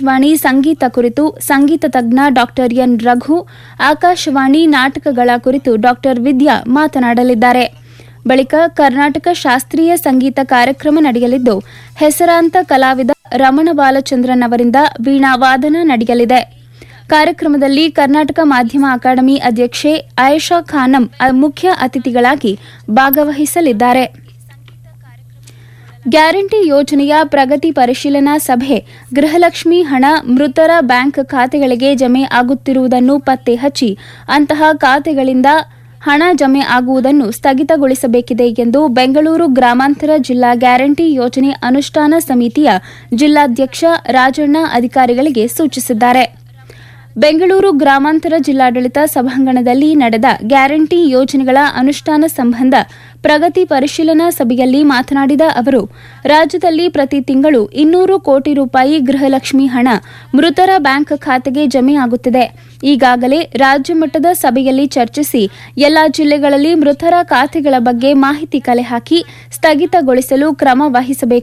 ಆಕಾಶವಾಣಿ ಸಂಗೀತ ಕುರಿತು ಸಂಗೀತ ತಜ್ಞ doctor N Raghu Akashvani ನಾಟಕಗಳ ಕುರಿತು ಡಾಕ್ಟರ್ ವಿದ್ಯಾ ಮಾತನಾಡಲಿದ್ದಾರೆ ಬಳಿಕ ಕರ್ನಾಟಕ ಶಾಸ್ತ್ರೀಯ ಸಂಗೀತ ಕಾರ್ಯಕ್ರಮ ನಡೆಯಲಿದ್ದು ಹೆಸರಾಂತ ಕಲಾವಿದ ರಮಣ ಬಾಲಚಂದ್ರನ್ ಅವರಿಂದ ವೀಣಾ ವಾದನ ನಡೆಯಲಿದೆ ಕಾರ್ಯಕ್ರಮದಲ್ಲಿ ಕರ್ನಾಟಕ ಮಾಧ್ಯಮ ಅಕಾಡೆಮಿ ಅಧ್ಯಕ್ಷೆ ಆಯೇಷಾ ಖಾನಂ ಮುಖ್ಯ ಅತಿಥಿಗಳಾಗಿ ಭಾಗವಹಿಸಲಿದ್ದಾರೆ ಗ್ಯಾರಂಟಿ ಯೋಜನೆಯ ಪ್ರಗತಿ ಪರಿಶೀಲನಾ ಸಭೆ ಗೃಹಲಕ್ಷ್ಮಿ ಹಣ ಮೃತರ ಬ್ಯಾಂಕ್ ಖಾತೆಗಳಿಗೆ ಜಮೆ ಆಗುತ್ತಿರುವುದನ್ನು ಪತ್ತೆ ಹಚ್ಚಿ ಅಂತಹ ಖಾತೆಗಳಿಂದ ಹಣ ಜಮೆ ಆಗುವುದನ್ನು ಸ್ಥಗಿತಗೊಳಿಸಬೇಕಿದೆ ಎಂದು ಬೆಂಗಳೂರು ಗ್ರಾಮಾಂತರ ಜಿಲ್ಲಾ ಗ್ಯಾರಂಟಿ ಯೋಜನೆ ಅನುಷ್ಠಾನ ಸಮಿತಿಯ ಜಿಲ್ಲಾಧ್ಯಕ್ಷ ರಾಜಣ್ಣ ಅಧಿಕಾರಿಗಳಿಗೆ ಸೂಚಿಸಿದ್ದಾರೆ ಬೆಂಗಳೂರು ಗ್ರಾಮಾಂತರ ಜಿಲ್ಲಾಡಳಿತ ಸಭಾಂಗಣದಲ್ಲಿ ನಡೆದ ಗ್ಯಾರಂಟಿ ಯೋಜನೆಗಳ ಅನುಷ್ಠಾನ ಸಂಬಂಧ ಪ್ರಗತಿ ಪರಿಶೀಲನಾ ಸಭೆಯಲ್ಲಿ ಮಾತನಾಡಿದ ಅವರು ರಾಜ್ಯದಲ್ಲಿ ಪ್ರತಿ ತಿಂಗಳು ಇನ್ನೂರು ಕೋಟಿ ರೂಪಾಯಿ ಗೃಹಲಕ್ಷ್ಮಿ ಹಣ ಮೃತರ ಬ್ಯಾಂಕ್ ಖಾತೆಗೆ ಜಮೆ ಆಗುತ್ತಿದೆ ಈಗಾಗಲೇ ರಾಜ್ಯ ಮಟ್ಟದ ಸಭೆಯಲ್ಲಿ ಚರ್ಚಿಸಿ ಎಲ್ಲಾ ಜಿಲ್ಲೆಗಳಲ್ಲಿ ಮೃತರ ಖಾತೆಗಳ ಬಗ್ಗೆ ಮಾಹಿತಿ ಕಲೆ ಹಾಕಿ ಸ್ಥಗಿತಗೊಳಿಸಲು ಕ್ರಮ ವಹಿಸಬೇಕು